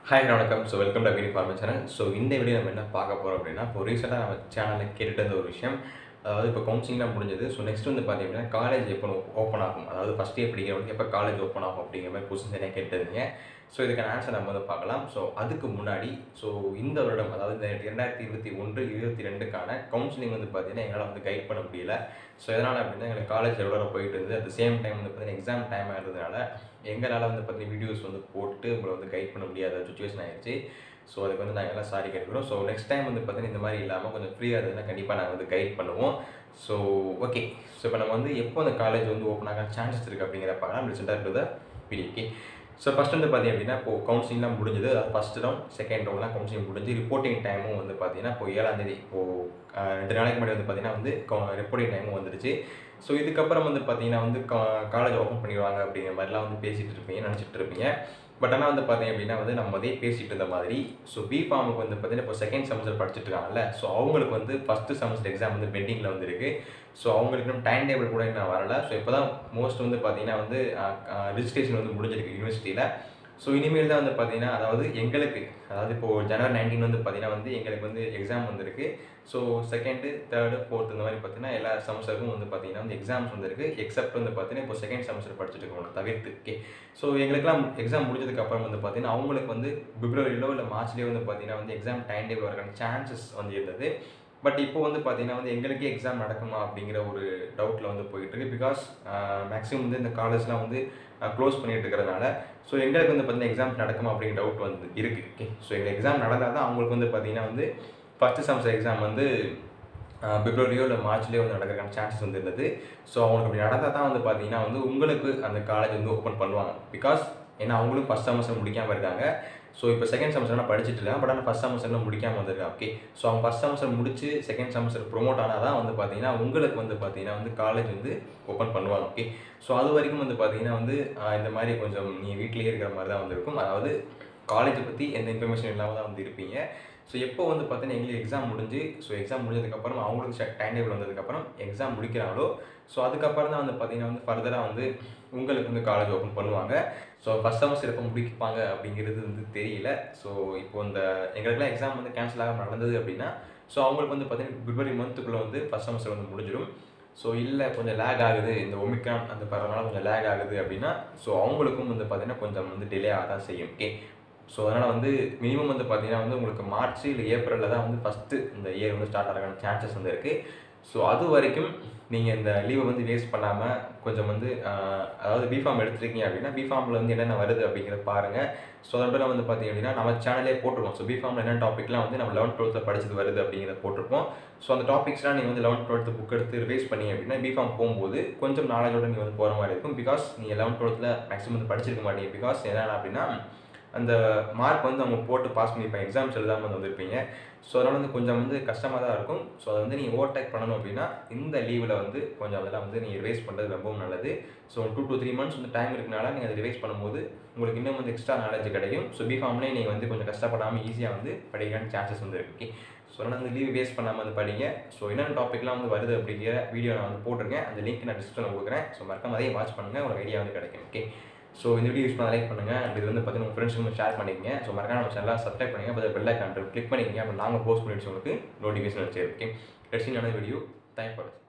hi வணக்கம் so welcome to video farmer channel so இந்த video நம்ம என்ன பார்க்க போகிறோம் அப்படின்னா இப்போ ரீசெண்டாக நம்ம சேனலில் கேட்டுட்டு இருந்த ஒரு விஷயம் அதாவது இப்போ கவுன்சிலிங்லாம் முடிஞ்சது ஸோ நெக்ஸ்ட் வந்து பார்த்தீங்கன்னா காலேஜ் எப்போ ஓப்பன் ஆகும் அதாவது ஃபஸ்ட் இயர் படிக்கிறவங்களுக்கு எப்போ காலேஜ் ஓப்பன் ஆகும் அப்படிங்கிற மாதிரி கொஸ்டின் நிறைய கேட்டுருந்தீங்க ஸோ இதுக்கான ஆன்சர் நம்ம வந்து பார்க்கலாம் ஸோ அதுக்கு முன்னாடி ஸோ இந்த வருடம் அதாவது இந்த இரண்டாயிரத்தி இருபத்தி ஒன்று இருபத்தி ரெண்டுக்கான கவுன்சிலிங் வந்து பார்த்தீங்கன்னா எங்களால் வந்து கைட் பண்ண முடியல ஸோ எதனால் அப்படின்னா எங்களுக்கு காலேஜ் எவ்வளோ போயிட்டு இருந்தது அட் சேம் டைம் வந்து பார்த்தீங்கன்னா எக்ஸாம் டைம் ஆகிறதுனால எங்களால் வந்து பார்த்தீங்கன்னா வீடியோஸ் வந்து போட்டு உங்களை வந்து கைட் பண்ண முடியாத சுச்சுவேஷன் ஆயிடுச்சு ஸோ அதுக்கு வந்து நாங்கள் எல்லாம் சாரி கேட்டுக்கிறோம் ஸோ நெக்ஸ்ட் டைம் வந்து பார்த்தீங்கன்னா இந்த மாதிரி இல்லாமல் கொஞ்சம் ஃப்ரீயாக இருந்ததுன்னா கண்டிப்பாக நாங்கள் வந்து கைட் பண்ணுவோம் ஸோ ஓகே ஸோ இப்போ நம்ம வந்து எப்போ அந்த காலேஜ் வந்து ஓப்பன் ஆக சான்சஸ் இருக்குது அப்படிங்கிற பார்க்கலாம் ரிசெண்டாக இருக்கிறத வீடியோ ஓகே ஸோ ஃபஸ்ட் வந்து பார்த்தீங்க அப்படின்னா இப்போ கவுன்சிலிங்லாம் முடிஞ்சது அதாவது ஃபஸ்ட் ரவுண்ட் செகண்ட் ரவுண்ட்லாம் கவுன்சிலிங் முடிஞ்சு ரிப்போர்ட்டிங் டைமும் வந்து பார்த்தீங்கன்னா இப்போ ஏழாம் தேதி இப்போது ரெண்டு நாளைக்கு முன்னாடி வந்து பார்த்தீங்கன்னா வந்து ரிப்போர்ட்டிங் டைமும் வந்துடுச்சு ஸோ இதுக்கப்புறம் வந்து பார்த்தீங்கன்னா வந்து காலேஜ் ஓப்பன் பண்ணிடுவாங்க அப்படிங்கிற மாதிரிலாம் வந்து பேசிகிட்டு இருப்பீங்க நினச்சிட்டு இருப்பீங்க பட் ஆனால் வந்து பார்த்தீங்க அப்படின்னா வந்து நம்ம அதே பேசிகிட்டு இருந்த மாதிரி ஸோ பி ஃபார்முக்கு வந்து பார்த்தீங்கன்னா இப்போ செகண்ட் செமஸ்டர் படிச்சுட்டு இருக்காங்கல்ல ஸோ அவங்களுக்கு வந்து ஃபஸ்ட்டு செமஸ்டர் எக்ஸாம் வந்து பெண்டிங்கில் வந்துருக்கு ஸோ அவங்களுக்கு இன்னும் டைம் டேபிள் கூட இன்னும் வரல ஸோ இப்போ தான் மோஸ்ட் வந்து பார்த்தீங்கன்னா வந்து ரிஜிஸ்ட்ரேஷன் வந்து முடிஞ்சிருக்கு யூனிவர்சிட்டியில் ஸோ இனிமேல் தான் வந்து பார்த்தீங்கன்னா அதாவது எங்களுக்கு அதாவது இப்போது ஜனவரி நைன்டீன் வந்து பார்த்தீங்கன்னா வந்து எங்களுக்கு வந்து எக்ஸாம் வந்திருக்கு ஸோ செகண்டு தேர்டு ஃபோர்த் இந்த மாதிரி பார்த்தீங்கன்னா எல்லா செமஸ்டருக்கும் வந்து பார்த்தீங்கன்னா வந்து எக்ஸாம்ஸ் வந்திருக்கு எக்ஸப்ட் வந்து பார்த்தீங்கன்னா இப்போ செகண்ட் செமஸ்டர் படிச்சுட்டு இருக்கவங்க தவிர்த்து ஓகே ஸோ எங்களுக்குலாம் எக்ஸாம் முடிஞ்சதுக்கு அப்புறம் வந்து பார்த்தீங்கன்னா அவங்களுக்கு வந்து பிப்ரவரியிலோ இல்லை மார்ச்லேயோ வந்து பார்த்தீங்கன்னா வந்து எக்ஸாம் டைம் டேபிள் வரக்கான சான்சஸ் வந்து இருந்தது பட் இப்போ வந்து பார்த்தீங்கன்னா வந்து எங்களுக்கே எக்ஸாம் நடக்குமா அப்படிங்கிற ஒரு டவுட்டில் வந்து போயிட்டுருக்கு பிகாஸ் மேக்ஸிமம் வந்து இந்த காலேஜ்லாம் வந்து க்ளோஸ் பண்ணிட்டு இருக்கிறதுனால ஸோ எங்களுக்கு வந்து பார்த்தீங்கன்னா எக்ஸாம் நடக்குமா அப்படிங்கிற டவுட் வந்து இருக்குது ஓகே ஸோ எங்கள் எக்ஸாம் நடந்தால் தான் அவங்களுக்கு வந்து பார்த்தீங்கன்னா வந்து ஃபஸ்ட்டு செமஸ்டர் எக்ஸாம் வந்து பிப்ரவரியோ இல்லை மார்ச்லேயோ வந்து நடக்கிறதுக்கான சான்சஸ் வந்து இருந்தது ஸோ அவங்களுக்கு அப்படி நடந்தால் தான் வந்து பார்த்தீங்கன்னா வந்து உங்களுக்கு அந்த காலேஜ் வந்து ஓப்பன் பண்ணுவாங்க பிகாஸ் ஏன்னா அவங்களும் ஃபஸ்ட் செமஸ்டர் முடிக்காமல் இருக்காங்க ஸோ இப்போ செகண்ட் செமஸ்டர்லாம் படிச்சுட்டு இருக்காங்க பட் ஆனால் ஃபஸ்ட் செமஸ்டர்லாம் முடிக்காமல் வந்திருக்காங்க ஓகே ஸோ அவங்க ஃபஸ்ட் செமஸ்டர் முடிச்சு செகண்ட் செமஸ்டர் ப்ரொமோட் ஆனால் தான் வந்து பார்த்தீங்கன்னா உங்களுக்கு வந்து பார்த்தீங்கன்னா வந்து காலேஜ் வந்து ஓப்பன் பண்ணுவாங்க ஓகே ஸோ அது வரைக்கும் வந்து பார்த்தீங்கன்னா வந்து இந்த மாதிரி கொஞ்சம் நீ வீட்டிலேயே இருக்கிற மாதிரி தான் வந்து இருக்கும் அதாவது காலேஜை பற்றி எந்த இன்ஃபர்மேஷன் இல்லாமல் தான் வந்து இருப்பீங்க ஸோ எப்போ வந்து பார்த்தீங்கன்னா எங்களுக்கு எக்ஸாம் முடிஞ்சு ஸோ எக்ஸாம் முடிஞ்சதுக்கப்புறம் அவங்களுக்கு டைம் டேபிள் வந்ததுக்கப்புறம் எக்ஸாம் முடிக்கிறாங்களோ ஸோ அதுக்கப்புறம் தான் வந்து பார்த்தீங்கன்னா வந்து ஃபர்தராக வந்து உங்களுக்கு வந்து காலேஜ் ஓப்பன் பண்ணுவாங்க ஸோ ஃபஸ்ட் செமஸ்டர் எப்போ முடிப்பாங்க அப்படிங்கிறது வந்து தெரியல ஸோ இப்போ இந்த எங்களுக்குலாம் எக்ஸாம் வந்து கேன்சல் ஆகாமல் நடந்தது அப்படின்னா ஸோ அவங்களுக்கு வந்து பார்த்தீங்கன்னா பிப்ரவரி மந்த்துக்குள்ளே வந்து ஃபஸ்ட் செமஸ்டர் வந்து முடிஞ்சிடும் ஸோ இல்லை கொஞ்சம் லேக் ஆகுது இந்த ஒமிக்ரான் அந்த பரவனால கொஞ்சம் லேக் ஆகுது அப்படின்னா ஸோ அவங்களுக்கும் வந்து பார்த்தீங்கன்னா கொஞ்சம் வந்து டிலே ஆக தான் செய்யும் ஓகே ஸோ அதனால் வந்து மினிமம் வந்து பார்த்தீங்கன்னா வந்து உங்களுக்கு மார்ச் இல்லை ஏப்ரலில் தான் வந்து ஃபஸ்ட்டு இந்த இயர் வந்து ஸ்டார்ட் ஆகிறதுக்கான சான்சஸ் வந்து இருக்குது ஸோ அது வரைக்கும் நீங்கள் இந்த லீவை வந்து வேஸ்ட் பண்ணாமல் கொஞ்சம் வந்து அதாவது பிஃபார்ம் எடுத்துருக்கீங்க அப்படின்னா பிஃபார்மில் வந்து என்னென்ன வருது அப்படிங்கிறத பாருங்கள் ஸோ அதோட வந்து பார்த்தீங்க அப்படின்னா நம்ம சேனலே போட்டிருக்கோம் ஸோ பிஃபார்மில் என்னென்ன டாப்பிக்லாம் வந்து நம்ம லெவன்த் டுவெல்த்தில் படிச்சது வருது அப்படிங்கிறத போட்டிருப்போம் ஸோ அந்த டாபிக்ஸ்லாம் நீங்கள் வந்து லெவன்த் டுவெல்த்து புக் எடுத்து ரிவைஸ் பண்ணி அப்படின்னா பிஃபார்ம் போகும்போது கொஞ்சம் நாலேஜோட நீங்கள் வந்து போகிற மாதிரி இருக்கும் பிகாஸ் நீங்கள் லெவன்த் டுவெல்த்தில் மேக்ஸிமம் வந்து படிச்சிருக்க மாட்டீங்க பிகாஸ் என்னென்ன அப்படின்னா அந்த மார்க் வந்து அவங்க போட்டு பாஸ் பண்ணியிருப்பாங்க எக்ஸாம்ஸ் எழுதாமல் வந்து வந்திருப்பீங்க ஸோ அதனால் வந்து கொஞ்சம் வந்து கஷ்டமாக தான் இருக்கும் ஸோ அதை வந்து நீங்கள் ஓவர்டேக் பண்ணணும் அப்படின்னா இந்த லீவில் வந்து கொஞ்சம் அதெல்லாம் வந்து நீங்கள் ரிவைஸ் பண்ணுறது ரொம்பவும் நல்லது so two to three months வந்து டைம் இருக்கனால நீங்கள் அதை ரிவைஸ் பண்ணும்போது உங்களுக்கு இன்னும் வந்து எக்ஸ்ட்ரா நாலேஜ் கிடைக்கும் ஸோ பிஃபார்ம்லேயே நீங்கள் வந்து கொஞ்சம் கஷ்டப்படாமல் ஈஸியாக வந்து படிக்கிறான சான்சஸ் வந்து இருக்குது ஓகே ஸோ அதனால் வந்து லீவ் வேஸ்ட் பண்ணாமல் வந்து படிங்க ஸோ என்னென்ன டாப்பிக்லாம் வந்து வருது அப்படிங்கிற வீடியோ நான் வந்து போட்டிருக்கேன் அந்த லிங்க் நான் டிஸ்கிரிப்ஷனில் கொடுக்குறேன் ஸோ மறக்காம அதையும் வாட்ச் பண்ணுங்கள் உங்களுக்கு ஐடியா வந்து கிடைக்கும் ஓகே ஸோ இந்த வீடியோ யூஸ் பண்ண லைக் பண்ணுங்கள் அப்படி இது வந்து பார்த்தீங்கன்னா உங்கள் ஃப்ரெண்ட்ஸுக்கு ஷேர் பண்ணிக்கங்க ஸோ மறக்காம நம்ம சேனலாக சப்ஸ்கிரைப் பண்ணுங்கள் அப்போ பெல் ஐக்கான் கிளிக் பண்ணிக்கங்க அப்போ நாங்கள் போஸ்ட் பண்ணிட்டு உங்களுக்கு நோட்டிஃபிகேஷன் வச்சு okay let's another video thank for